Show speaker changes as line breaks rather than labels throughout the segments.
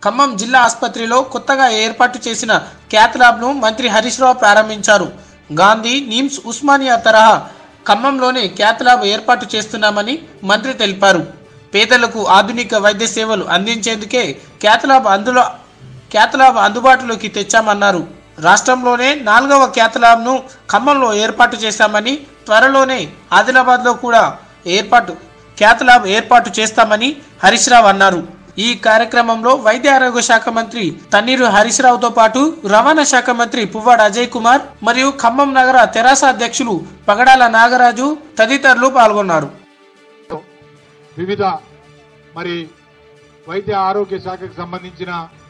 ఖమ్మం జిల్లా ఆసుపత్రిలో కొత్తగా ఏర్పాటు చేసిన క్యాత్ ల్యాబ్ను మంత్రి హరీష్ రావు ప్రారంభించారు గాంధీ నిమ్స్ ఉస్మానియా తరహా ఖమ్మంలోనే క్యాత్ ల్యాబ్ ఏర్పాటు చేస్తున్నామని మంత్రి తెలిపారు పేదలకు ఆధునిక వైద్య సేవలు అందించేందుకే క్యాత్ ల్యాబ్ అందులో క్యాత్ ల్యాబ్ అందుబాటులోకి తెచ్చామన్నారు రాష్ట్రంలోనే నాలుగవ క్యాత్ ల్యాబ్ను ఖమ్మంలో ఏర్పాటు చేశామని త్వరలోనే ఆదిలాబాద్లో కూడా ఏర్పాటు క్యాత్ ల్యాబ్ ఏర్పాటు చేస్తామని హరీష్ రావు అన్నారు ఈ కార్యక్రమంలో వైద్య ఆరోగ్య శాఖ మంత్రి తన్నీరు హరీష్ రావుతో పాటు రవాణా శాఖ మంత్రి పువ్వాడ అజయ్ కుమార్ మరియు ఖమ్మం నగర తెరాస అధ్యక్షులు పగడాల నాగరాజు తదితరులు పాల్గొన్నారు
వివిధ మరి వైద్య ఆరోగ్య శాఖకు సంబంధించిన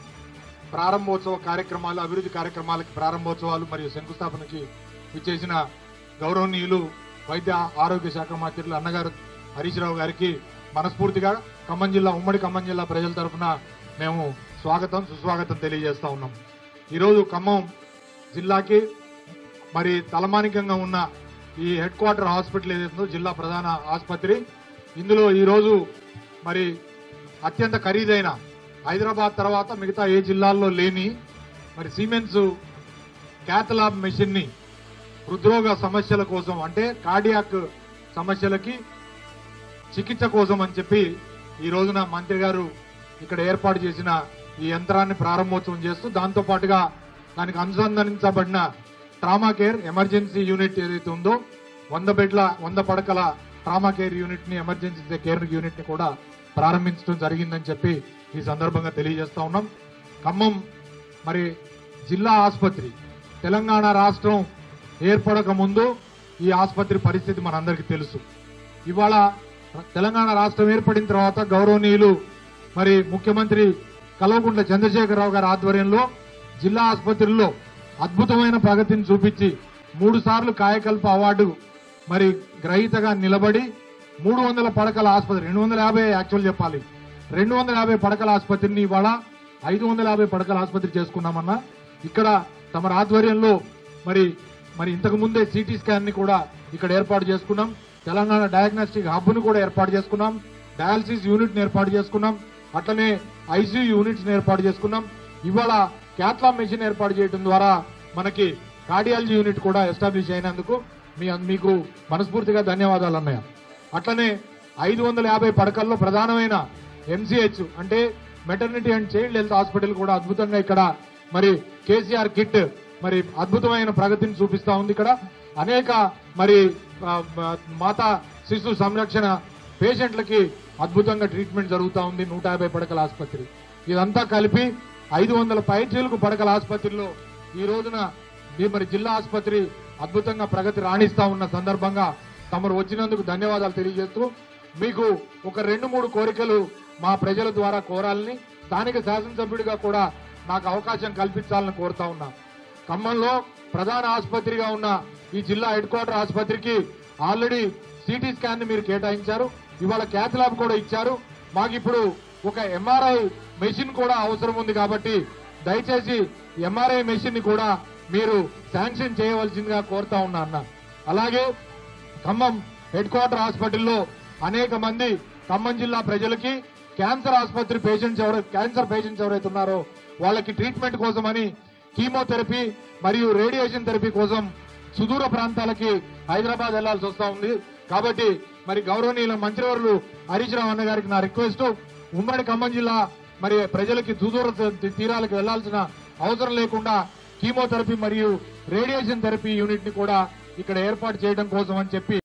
ప్రారంభోత్సవ కార్యక్రమాలు అభివృద్ధి కార్యక్రమాలకి ప్రారంభోత్సవాలు మరియు శంకుస్థాపనకి ఇచ్చేసిన గౌరవనీయులు వైద్య ఆరోగ్య శాఖ మంత్రులు అన్నగారు హరీష్ రావు గారికి మనస్ఫూర్తిగా ఖమ్మం జిల్లా ఉమ్మడి ఖమ్మం జిల్లా ప్రజల తరఫున మేము స్వాగతం సుస్వాగతం తెలియజేస్తా ఉన్నాం ఈరోజు ఖమ్మం జిల్లాకి మరి తలమానికంగా ఉన్న ఈ హెడ్ క్వార్టర్ హాస్పిటల్ ఏదైతుందో జిల్లా ప్రధాన ఆసుపత్రి ఇందులో ఈరోజు మరి అత్యంత ఖరీదైన హైదరాబాద్ తర్వాత మిగతా ఏ జిల్లాల్లో లేని మరి సిమెంట్స్ క్యాథలాబ్ మెషిన్ ని హృద్రోగ సమస్యల కోసం అంటే కార్డియాక్ సమస్యలకి చికిత్స కోసం అని చెప్పి ఈ రోజున మంత్రి గారు ఇక్కడ ఏర్పాటు చేసిన ఈ యంత్రాన్ని ప్రారంభోత్సవం చేస్తూ దాంతో పాటుగా దానికి అనుసంధానించబడిన ట్రామా కేర్ ఎమర్జెన్సీ యూనిట్ ఏదైతే ఉందో వంద బెడ్ల వంద పడకల ట్రామా కేర్ యూనిట్ ని ఎమర్జెన్సీ కేర్ యూనిట్ ని కూడా ప్రారంభించడం జరిగిందని చెప్పి ఈ సందర్భంగా తెలియజేస్తా ఉన్నాం ఖమ్మం మరి జిల్లా ఆసుపత్రి తెలంగాణ రాష్ట్రం ఏర్పడక ముందు ఈ ఆసుపత్రి పరిస్థితి మనందరికీ తెలుసు ఇవాళ తెలంగాణ రాష్ట్రం ఏర్పడిన తర్వాత గౌరవనీయులు మరి ముఖ్యమంత్రి కల్వకుంట్ల చంద్రశేఖరరావు గారి ఆధ్వర్యంలో జిల్లా ఆసుపత్రుల్లో అద్భుతమైన ప్రగతిని చూపించి మూడు సార్లు కాయకల్ప అవార్డు మరి గ్రహీతగా నిలబడి మూడు వందల పడకల ఆసుపత్రి రెండు వందల యాభై యాక్చువల్ చెప్పాలి రెండు వందల యాభై పడకల ఆసుపత్రిని ఇవాళ ఐదు వందల యాభై పడకల ఆసుపత్రి చేసుకున్నామన్నా ఇక్కడ తమ ఆధ్వర్యంలో మరి మరి ఇంతకు ముందే సిటీ స్కాన్ ని కూడా ఇక్కడ ఏర్పాటు చేసుకున్నాం తెలంగాణ డయాగ్నోస్టిక్ హబ్ ను కూడా ఏర్పాటు చేసుకున్నాం డయాలసిస్ యూనిట్ ని ఏర్పాటు చేసుకున్నాం అట్లనే ఐసీయూ యూనిట్స్ ని ఏర్పాటు చేసుకున్నాం ఇవాళ క్యాట్లా మెషిన్ ఏర్పాటు చేయడం ద్వారా మనకి కార్డియాలజీ యూనిట్ కూడా ఎస్టాబ్లిష్ అయినందుకు మీ మీకు మనస్ఫూర్తిగా ధన్యవాదాలు అన్నయ్య అట్లనే ఐదు వందల యాభై పడకల్లో ప్రధానమైన ఎంసీహెచ్ అంటే maternity and child health hospital కూడా అద్భుతంగా ఇక్కడ మరి కేసీఆర్ కిట్ మరి అద్భుతమైన ప్రగతిని చూపిస్తా ఉంది ఇక్కడ అనేక మరి ఆ, ఆ, మాతా శిశు సంరక్షణ పేషెంట్లకి అద్భుతంగా ట్రీట్మెంట్ జరుగుతా ఉంది నూట యాభై పడకల ఆసుపత్రి ఇదంతా కలిపి ఐదు వందల పైచీలకు పడకల ఆసుపత్రిలో ఈ రోజున ఈ మరి జిల్లా ఆసుపత్రి అద్భుతంగా ప్రగతి రాణిస్తా ఉన్న సందర్భంగా తమరు వచ్చినందుకు ధన్యవాదాలు తెలియజేస్తూ మీకు ఒక రెండు మూడు కోరికలు మా ప్రజల ద్వారా కోరాలని స్థానిక శాసనసభ్యుడిగా కూడా నాకు అవకాశం కల్పించాలని కోరుతా ఉన్నా ఖమ్మంలో ప్రధాన ఆసుపత్రిగా ఉన్న ఈ జిల్లా హెడ్ క్వార్టర్ ఆసుపత్రికి ఆల్రెడీ సిటీ స్కాన్ ని మీరు కేటాయించారు ఇవాళ క్యాత్ ల్యాబ్ కూడా ఇచ్చారు మాకు ఇప్పుడు ఒక ఎంఆర్ఐ మెషిన్ కూడా అవసరం ఉంది కాబట్టి దయచేసి ఎంఆర్ఐ మెషిన్ ని కూడా మీరు శాంక్షన్ చేయవలసిందిగా కోరుతా ఉన్నా అన్న అలాగే ఖమ్మం హెడ్ క్వార్టర్ హాస్పిటల్లో అనేక మంది ఖమ్మం జిల్లా ప్రజలకి క్యాన్సర్ ఆసుపత్రి పేషెంట్స్ ఎవరు క్యాన్సర్ పేషెంట్స్ ఎవరైతే ఉన్నారో వాళ్ళకి ట్రీట్మెంట్ కోసమని కీమోథెరపీ మరియు రేడియేషన్ థెరపీ కోసం సుదూర ప్రాంతాలకి హైదరాబాద్ వెళ్లాల్సి వస్తా ఉంది కాబట్టి మరి గౌరవనీయుల మంత్రివర్యులు హరీష్ రావు అన్న గారికి నా రిక్వెస్ట్ ఉమ్మడి ఖమ్మం జిల్లా మరి ప్రజలకి సుదూర తీరాలకు వెళ్లాల్సిన అవసరం లేకుండా కీమోథెరపీ మరియు రేడియేషన్ థెరపీ యూనిట్ ని కూడా ఇక్కడ ఏర్పాటు చేయడం కోసం అని చెప్పి